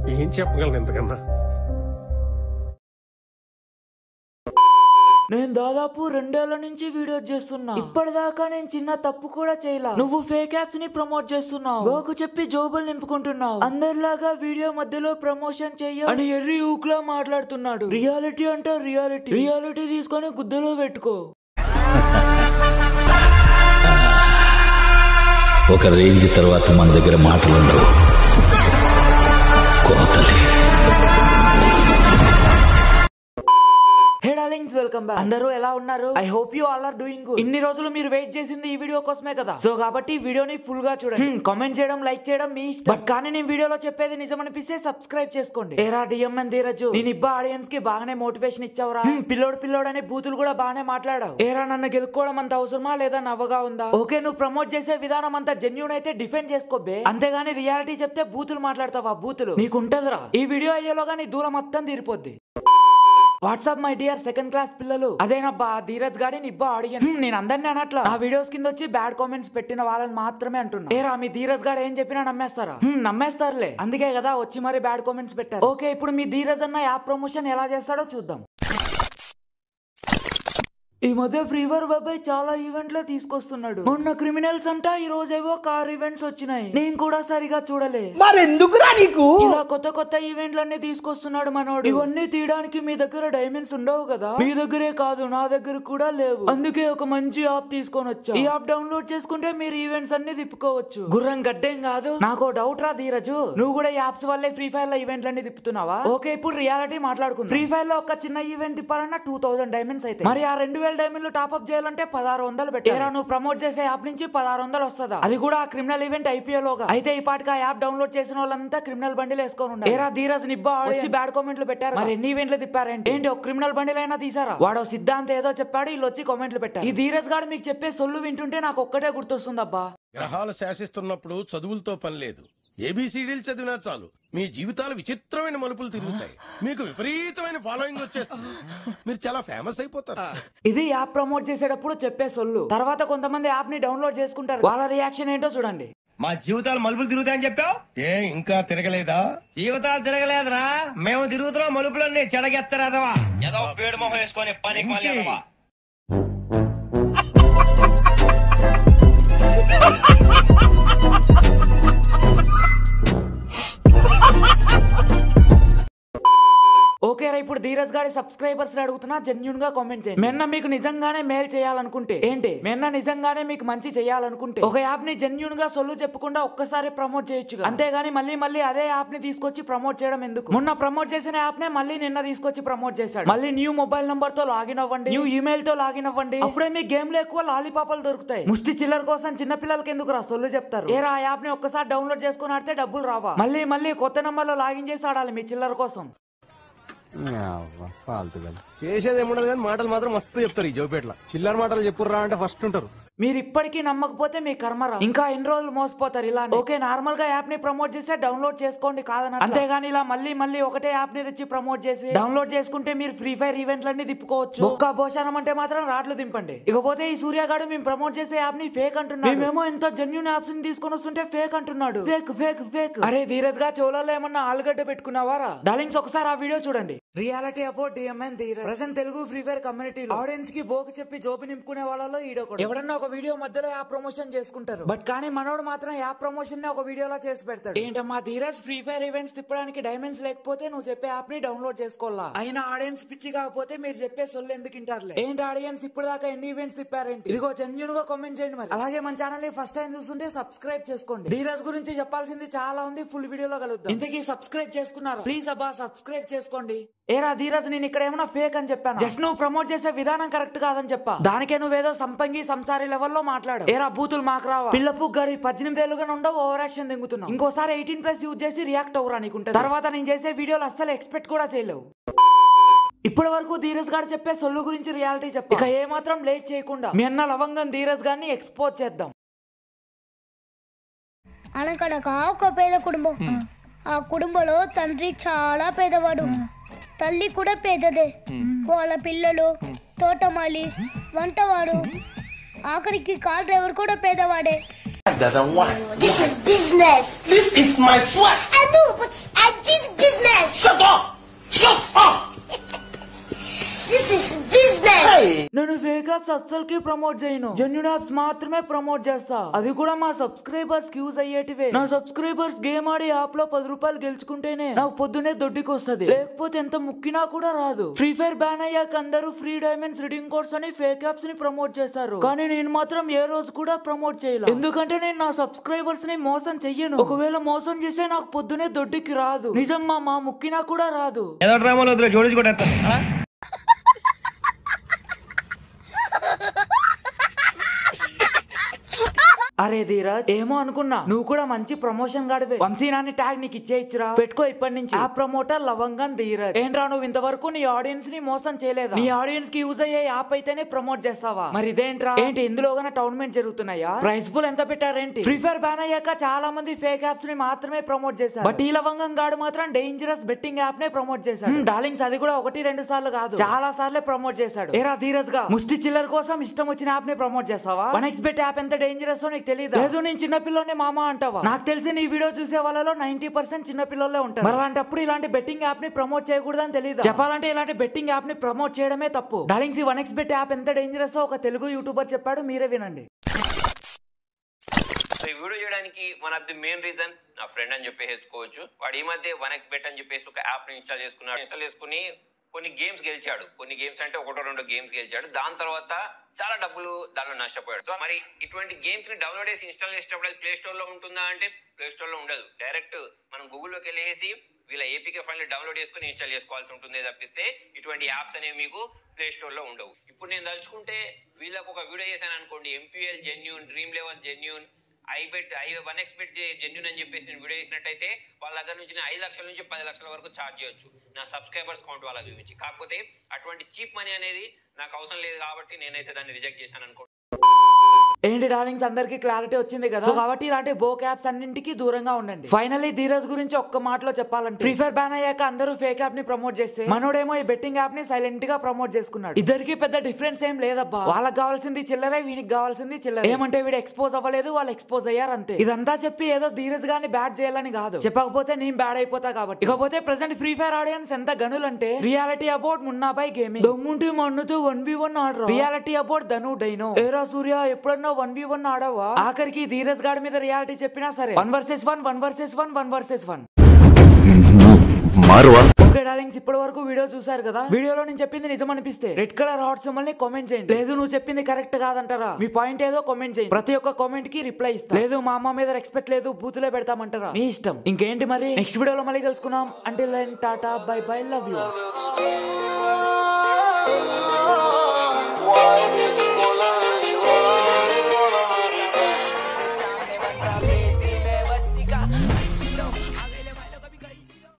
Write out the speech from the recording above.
ఏం చెప్పగలను ఇంతకన్నా నేను దాదాపు రెండేళ్ల నుంచి వీడియో చేస్తున్నా ఇప్పటిదాకా నేను చిన్న తప్పు కూడా చేయలా నువ్వు ఫేక్ యాప్స్ ని ప్రమోట్ చేస్తున్నావు లోకు చెప్పి జోబులు నింపుకుంటున్నావు అందరిలాగా వీడియో మధ్యలో ప్రమోషన్ చెయ్య అని ఎర్రి ఊక్లా మాట్లాడుతున్నాడు రియాలిటీ అంటే రియాలిటీ రియాలిటీ తీసుకొని గుద్దలో పెట్టుకో ఒక రేంజ్ తర్వాత మన దగ్గర మాటలు ఉండవు కోతలే హే డార్లింగ్స్ వెల్కమ్ బ్యాక్ అందరూ ఎలా ఉన్నారు I hope you all are doing good ఇన్ని రోజులు మీరు వెయిట్ చేసింది ఈ వీడియో కోసమే కదా సో కాబట్టి ఈ వీడియోని ఫుల్ గా చూడండి కామెంట్ చేయడం లైక్ చేయడం మీ ఇష్టం బట్ కానీ నేను వీడియోలో చెప్పేది నిజం అనిపిస్తే సబ్స్క్రైబ్ చేసుకోండి ఏరా డిఎంఎన్ ధీరజు నేను ఇబ్బా ఆడియన్స్ కి బాగానే మోటివేషన్ ఇచ్చావురా హ్మ్, పిల్లోడు పిల్లోడు అనే బూతులు కూడా బాగానే మాట్లాడావు ఏరా నన్ను గెలుక్కోవడం అంత అవసరమా లేదా నవ్వగా ఉందా ఓకే నువ్వు ప్రమోట్ చేసే విధానం అంతా జెన్యున్ అయితే డిఫెండ్ చేసుకోబే అంతేగాని రియాలిటీ చెప్తే బూతులు మాట్లాడతావా బూతులు నీకుంటదిరా ఈ వీడియో అయ్యేలోగా నీ దూరం మొత్తం తీరిపోద్ది WhatsApp my dear second class పిల్లలు అదేనబ్బా ధీరజ్ గాడి నిబ్బా ఆడియన్స్ నేను అందరినీ అనట్లా నా వీడియోస్ కింద వచ్చి బ్యాడ్ కామెంట్స్ పెట్టిన వాళ్ళని మాత్రమే అంటున్నా ఏరా మీ ధీరజ్ గాడు ఏం చెప్పినా నమ్మేస్తారా హ్మ్, నమ్మేస్తారులే అందుకే కదా వచ్చి మరి బ్యాడ్ కామెంట్స్ పెట్టారు ఓకే ఇప్పుడు మీ ధీరజ్ అన్న యాప్ ప్రమోషన్ ఎలా చేస్తాడో చూద్దాం ఈ మధ్య ఫ్రీవర్ బాబాయ్ చాలా ఈవెంట్లే తీసుకొస్తున్నాడు మొన్న క్రిమినల్స్ అంట ఈ రోజేవో కార్ ఈవెంట్స్ వచ్చినాయి నేను కూడా సరిగా చూడలే మరెందుకురా నీకు ఇలా కొత్త కొత్త ఈవెంట్లన్నీ తీసుకొస్తున్నాడు మనోడు ఇవన్నీ తీయడానికి మీ దగ్గర డైమండ్స్ ఉండవు కదా మీ దగ్గరే కాదు నా దగ్గర కూడా లేవు అందుకే ఒక మంచి యాప్ తీసుకొని వచ్చా ఈ యాప్ డౌన్లోడ్ చేసుకుంటే మీరు ఈవెంట్స్ అన్ని తిప్పుకోవచ్చు గుర్రం గడ్డేం కాదు నాకు డౌట్ రా ధీరజు నువ్వు కూడా యాప్స్ వల్లే ఫ్రీ ఫైర్ లో ఈవెంట్లన్నీ తిప్పుతున్నావా ఓకే ఇప్పుడు రియాలిటీ మాట్లాడుకుందాం ఫ్రీ ఫైర్ లో ఒక చిన్న ఈవెంట్ తిప్పాలన్నా టూ థౌసండ్ డైమండ్స్ అయితే మరి ఆ రెండు వేల డైమండ్లు టాప్అప్ చేయాలంటే పదహారు వందలు పెట్టారా నువ్వు ప్రమోట్ చేసే యాప్ నుంచి పదహారు వందలు వస్తుందా అది కూడా ఆ క్రిమినల్ ఈవెంట్ ఐపీఎలోగా అయితే ఈ పాటికి ఆ యాప్ డౌన్లోడ్ చేసిన వాళ్ళంతా క్రిమినల్ బండిలు వేసుకొని ఉండాలి ఏరా ధీరజ్ నిబ్బా వచ్చి బ్యాడ్ కామెంట్లు పెట్టారు మరి ఎన్ని ఈవెంట్లు తిప్పారేంటి ఏంటి ఒక క్రిమినల్ బండిలు అయినా తీసారా వాడు సిద్ధాంత్ ఏదో చెప్పాడు వీళ్ళు వచ్చి కామెంట్లు పెట్టారు ఈ ధీరజ్ గాడు మీకు చెప్పే సొల్లు వింటుంటే నాకు ఒక్కటే గుర్తొస్తుంది అబ్బా గ్రహాలు శాసిస్తున్నప్పుడు చదువులతో పని లేదు ఏబిసిడీలు చదివినా చాలు మీ జీవితాలు విచిత్రమైన మలుపులు తిరుగుతాయి మీకు విపరీతమైన ఫాలోయింగ్ వచ్చేస్తుంది మీరు చాలా ఫేమస్ అయిపోతారు ఇది యాప్ ప్రమోట్ చేసేటప్పుడు చెప్పే సొల్లు తర్వాత కొంతమంది యాప్ ని డౌన్లోడ్ చేసుకుంటారు వాళ్ళ రియాక్షన్ ఏంటో చూడండి మా జీవితాలు మలుపులు తిరుగుతాయని చెప్పావు ఏ ఇంకా తిరగలేదా జీవితాలు తిరగలేదురా మేము తిరుగుతున్నాం మలుపులన్నీ చెడగెత్తరాదవా ఏదో పేడు మొహం వేసుకొని పనికి మళ్ళీ ఎదవా. ఓకే రా ఇప్పుడు ధీరజ్ గారి సబ్స్క్రైబర్స్ అడుగుతున్నా జెన్యున్ గా కామెంట్ చేయండి మెన్న మీకు నిజంగానే మేల్ చేయాలనుకుంటే ఏంటి మెన్న నిజంగానే మీకు మంచి చేయాలనుకుంటే ఒక యాప్ ని జెన్యున్ గా సొల్లు చెప్పకుండా ఒక్కసారి ప్రమోట్ చేయొచ్చు అంతేగాని మళ్ళీ మళ్ళీ అదే యాప్ ని తీసుకొచ్చి ప్రమోట్ చేయడం ఎందుకు మొన్న ప్రమోట్ చేసిన యాప్ నే మళ్ళీ నిన్న తీసుకొచ్చి ప్రమోట్ చేశాడు మళ్ళీ న్యూ మొబైల్ నంబర్ తో లాగిన్ అవ్వండి న్యూ ఈమెయిల్ తో లాగిన్ అవ్వండి అప్పుడే మీ గేమ్ లో ఎక్కువ లాలీపాపాలు దొరుకుతాయి ముష్టి చిల్లర కోసం చిన్న పిల్లలకి ఎందుకు రా సొల్లు చెప్తారు ఏరా ఆ యాప్ ని ఒక్కసారి డౌన్లోడ్ చేసుకుని ఆడితే డబ్బులు రావా మళ్ళీ మళ్ళీ కొత్త నంబర్ లో లాగిన్ చేసి ఆడాలి మీ చిల్లర కోసం చేసేది ఏముండదు కానీ మాటలు మాత్రం మస్తు చెప్తారు ఈ జోపేట్ల చిల్లర మాటలు చెప్పుర్రా అంటే ఫస్ట్ ఉంటారు మీరు ఇప్పటికీ నమ్మకపోతే మీ కర్మరా ఇంకా ఎన్ని రోజులు మోసపోతారు ఇలా ఓకే నార్మల్ గా యాప్ ని ప్రమోట్ చేస్తే డౌన్లోడ్ చేసుకోండి కాదని అంతేగాని ఇలా మళ్ళీ మళ్ళీ ఒకటే యాప్ ని తెచ్చి ప్రమోట్ చేసి డౌన్లోడ్ చేసుకుంటే మీరు ఫ్రీ ఫైర్ ఈవెంట్లన్నీ తిప్పుకోవచ్చు ఒక్క భోషానం అంటే మాత్రం రాట్లు దింపండి ఇకపోతే ఈ సూర్యగాడు మేము ప్రమోట్ చేసే యాప్ ని ఫేక్ అంటున్నాడు మేమేమో ఎంతో జెన్యున్ యాప్స్ ని తీసుకొని వస్తుంటే ఫేక్ అంటున్నాడు ఫేక్ ఫేక్ ఫేక్ అరే ధీరజ్ గా చోళాలో ఏమన్నా ఆలుగడ్డ పెట్టుకున్నావారా డార్లింగ్స్ ఒకసారి ఆ వీడియో చూడండి reality about DMN Dheeraj present Telugu free fire community audience కి బోకు చెప్పి జోబు నింపుకునే వాళ్ళలో ఈడొకడు ఎవడన్నా ఒక వీడియో మధ్యలో యాప్ ప్రమోషన్ చేసుకుంటారు బట్ కానీ మనోడు మాత్రం యాప్ ప్రమోషన్ ని ఒక వీడియోలో చేసి పెడతాడు ఏంటమ్మా ధీరజ్ ఫ్రీ ఫైర్ ఈవెంట్స్ తిప్పడానికి డైమండ్స్ లేకపోతే నువ్వు చెప్పే యాప్ ని డౌన్లోడ్ చేసుకోవాలా అయినా ఆడియన్స్ పిచ్చి కాకపోతే మీరు చెప్పే సొల్లు ఎందుకు ఇంటారులే ఏంటి ఆడియన్స్ ఇప్పుడు దాకా ఎన్ని ఈవెంట్స్ తిప్పారేంటి ఇదిగో జెన్యున్ గా కామెంట్ చేయండి మరి అలాగే మన ఛానల్ ని ఫస్ట్ టైం చూస్తుంటే సబ్స్క్రైబ్ చేసుకోండి ధీరజ్ గురించి చెప్పాల్సింది చాలా ఉంది ఫుల్ వీడియోలో కలుద్దాం ఇంతకీ సబ్స్క్రైబ్ చేసుకున్నారు ప్లీజ్ అబ్బా సబ్స్క్రైబ్ చేసుకోండి ఏరా ధీరజ్ నేను ఇక్కడ ఏమైనా ఫేక్ అని చెప్పాను జస్ట్ నువ్వు ప్రమోట్ చేసే విధానం కరెక్ట్ కాదని చెప్పా దానికే నువ్వేదో సంపంగి సంసారి లెవెల్లో మాట్లాడు ఏరా బూతులు మాకు రావా పిల్లపు గడి పద్దెనిమిది ఏళ్ళుగా ఉండవు ఓవర్ యాక్షన్ దింగుతున్నావు ఇంకోసారి ఎయిటీన్ ప్లస్ యూజ్ చేసి రియాక్ట్ అవ్వరా నీకుంటే తర్వాత నేను చేసే వీడియోలు అస్సలు ఎక్స్పెక్ట్ కూడా చేయలేవు ఇప్పటి వరకు ధీరజ్ గారు చెప్పే సొల్లు గురించి రియాలిటీ చెప్పి ఇక ఏ మాత్రం లేట్ చేయకుండా మీ అన్న లవంగం ధీరజ్ గారిని ఎక్స్పోజ్ చేద్దాం అనకనక ఒక పేద కుటుంబం ఆ కుటుంబంలో తండ్రి చాలా పేదవాడు తల్లి కూడా పేదదే వాళ్ళ పిల్లలు తోటమాలి వంటవాడు ఆఖరికి కార్ డ్రైవర్ కూడా పేదవాడే This is business. This is my sweat. I know, but I did నేను ఫేక్ యాప్స్ అస్సలకి ప్రమోట్ చేయను జెన్యున్ యాప్స్ మాత్రమే ప్రమోట్ చేస్తా అది కూడా మా సబ్స్క్రైబర్స్ కి యూజ్ అయ్యేటివే నా సబ్స్క్రైబర్స్ గేమ్ ఆడి యాప్ లో పది రూపాయలు గెలుచుకుంటేనే నాకు పొద్దునే దొడ్డికి వస్తది లేకపోతే ఎంత ముక్కినా కూడా రాదు ఫ్రీ ఫైర్ బ్యాన్ అయ్యాక అందరూ ఫ్రీ డైమండ్స్ రిడీమ్ కోడ్స్ అని ఫేక్ యాప్స్ ని ప్రమోట్ చేశారు కానీ నేను మాత్రం ఏ రోజు కూడా ప్రమోట్ చేయలేదు ఎందుకంటే నేను నా సబ్స్క్రైబర్స్ ని మోసం చెయ్యను ఒకవేళ మోసం చేస్తే నాకు పొద్దునే దొడ్డికి రాదు నిజం మా మా ముక్కినా కూడా రాదు ఏదో డ్రామాలో వద్దులే జోడించుకుంటా అరే ధీరజ్ ఏమో అనుకున్నా నువ్వు కూడా మంచి ప్రమోషన్ గాడివే వంశీనాన్ని ట్యాగ్ నీకు ఇచ్చేయిచ్చురా పెట్టుకో ఇప్పటి నుంచి ఆ ప్రమోటర్ లవంగం ధీరజ్ ఏంట్రా నువ్వు ఇంతవరకు నీ ఆడియన్స్ ని మోసం చేయలేదా నీ ఆడియన్స్ కి యూజ్ అయ్యే యాప్ అయితేనే ప్రమోట్ చేస్తావా మరి ఇదేంట్రా ఏంటి ఇందులో గాన టోర్నమెంట్ జరుగుతున్నాయా ప్రైస్ పూల్ ఎంత పెట్టారేంటి ఫ్రీ ఫైర్ బ్యాన్ అయ్యాక చాలా మంది ఫేక్ యాప్స్ ని మాత్రమే ప్రమోట్ చేశారు బట్ ఈ లవంగం గాడు మాత్రం డేంజరస్ బెట్టింగ్ యాప్ నే ప్రమోట్ చేశాడు డార్లింగ్స్ అది కూడా ఒకటి రెండు సార్లు కాదు చాలా సార్లు ప్రమోట్ చేశాడు ఏరా ధీరజ్ గా ముష్టి చిల్లర్ కోసం ఇష్టం వచ్చిన యాప్ ని ప్రమోట్ చేస్తావా వన్ ఎక్స్ బెట్ యాప్ ఎంత డేంజరస్ నీకు తెలియదు లేదు నేను చిన్న పిల్లోనే మామ అంటావా నాకు తెలిసి నీ వీడియో చూసే వాళ్ళలో నైన్టీ పర్సెంట్ చిన్న పిల్లలే ఉంటారు మరి అలాంటప్పుడు ఇలాంటి బెట్టింగ్ యాప్ ని ప్రమోట్ చేయకూడదని తెలియదు చెప్పాలంటే ఇలాంటి బెట్టింగ్ యాప్ ని ప్రమోట్ చేయడమే తప్పు డార్లింగ్స్ ఈ వన్ ఎక్స్ బెట్ యాప్ ఎంత డేంజరస్ ఒక తెలుగు యూట్యూబర్ చెప్పాడు మీరే వినండి సో ఈ వీడియో చేయడానికి one of the main reason నా ఫ్రెండ్ అని చెప్పేసుకోవచ్చు వాడు ఈ మధ్య వన్ ఎక్స్ బెట్ అని చెప్పేసి ఒక యాప్ ని ఇన్స్టాల్ చేసుకున్నాడు ఇన్స్టాల్ చేసుకుని కొన్ని గేమ్స్ గెలిచాడు కొన్ని గేమ్స్ అంటే ఒకటో రెండో గేమ్స్ గెలిచాడు దాని తర్వాత చాలా డబ్బులు దానిలో నష్టపోయాడు సో మరి ఇటువంటి గేమ్స్ ని డౌన్లోడ్ చేసి ఇన్స్టాల్ చేసేటప్పుడు అది ప్లే స్టోర్ లో ఉంటుందా అంటే ప్లే స్టోర్ లో ఉండదు డైరెక్ట్ మనం గూగుల్లోకి వెళ్ళేసి వీళ్ళ ఏపీకే ఫైల్ డౌన్లోడ్ చేసుకుని ఇన్స్టాల్ చేసుకోవాల్సి ఉంటుంది తప్పిస్తే ఇటువంటి యాప్స్ అనేవి మీకు ప్లే స్టోర్ లో ఉండవు ఇప్పుడు నేను తలుచుకుంటే వీళ్ళకి ఒక వీడియో చేశాను అనుకోండి MPL genuine dream eleven genuine I bet I won expect genuine అని చెప్పేసి నేను వీడియో చేసినట్టయితే వాళ్ళ దగ్గర నుంచి నేను ఐదు లక్షల నుంచి పది లక్షల వరకు ఛార్జ్ చేయొచ్చు నా సబ్స్క్రైబర్స్ కౌంట్ వాళ్ళకి చూపించి కాకపోతే అటువంటి చీప్ మనీ అనేది నాకు అవసరం లేదు కాబట్టి నేనైతే దాన్ని రిజెక్ట్ చేశాను అనుకో ఏంటి డార్లింగ్స్ అందరికి క్లారిటీ వచ్చింది కదా సో కాబట్టి ఇలాంటి బోక్ యాప్స్ అన్నింటికి దూరంగా ఉండండి ఫైనల్లీ ధీరజ్ గురించి ఒక్క మాటలో చెప్పాలంటే ఫ్రీ ఫైర్ బ్యాన్ అయ్యాక అందరూ ఫేక్ యాప్ ని ప్రమోట్ చేస్తే మనోడేమో ఈ బెట్టింగ్ యాప్ ని సైలెంట్ గా ప్రమోట్ చేసుకున్నాడు ఇద్దరికి పెద్ద డిఫరెన్స్ ఏం లేదబ్బా వాళ్ళకి కావాల్సింది చిల్లరే వీనికి కావాల్సింది చిల్లర ఏమంటే వీడు ఎక్స్పోజ్ అవ్వలేదు వాళ్ళు ఎక్స్పోజ్ అయ్యారు అంతే ఇదంతా చెప్పి ఏదో ధీరజ్ గాని బ్యాడ్ చేయాలని కాదు చెప్పకపోతే నేను బ్యాడ్ అయిపోతా కాబట్టి ఇకపోతే ప్రెసెంట్ ఫ్రీ ఫైర్ ఆడియన్స్ ఎంత గనులంటే రియాలిటీ అబౌట్ మున్నాబాయ్ గేమింగ్ దొమ్ముంటి మన్నుతూ వన్ వి వన్ ఆడరు రియాలిటీ అబౌట్ ధను డైనో ఏరా సూర్య ఎప్పుడన్నా వన్ వి వన్ ఆడవా ఆఖరికి ధీరజ్ గాడి మీద రియాలిటీ చెప్పినా సరే one versus one one versus one one versus one మారువా ఓకే డార్లింగ్స్ ఇప్పటి వరకు వీడియో చూసారు కదా వీడియోలో నేను చెప్పింది నిజం అనిపిస్తే రెడ్ కలర్ హాట్ సింబల్ ని కామెంట్ చేయండి లేదు నువ్వు చెప్పింది కరెక్ట్ కాదంటారా మీ పాయింట్ ఏదో కామెంట్ చేయండి ప్రతి ఒక్క కామెంట్ కి రిప్లై ఇస్తా లేదు మా అమ్మ మీద రెస్పెక్ట్ లేదు బూతులే పెడతామంటారా మీ ఇష్టం ఇంకేంటి మరి నెక్స్ట్ వీడియోలో మళ్ళీ కలుసుకుందాం అంటే tata bye bye love you Why this color? Why, why, why, why, why, why, why, why, why, why, why, why,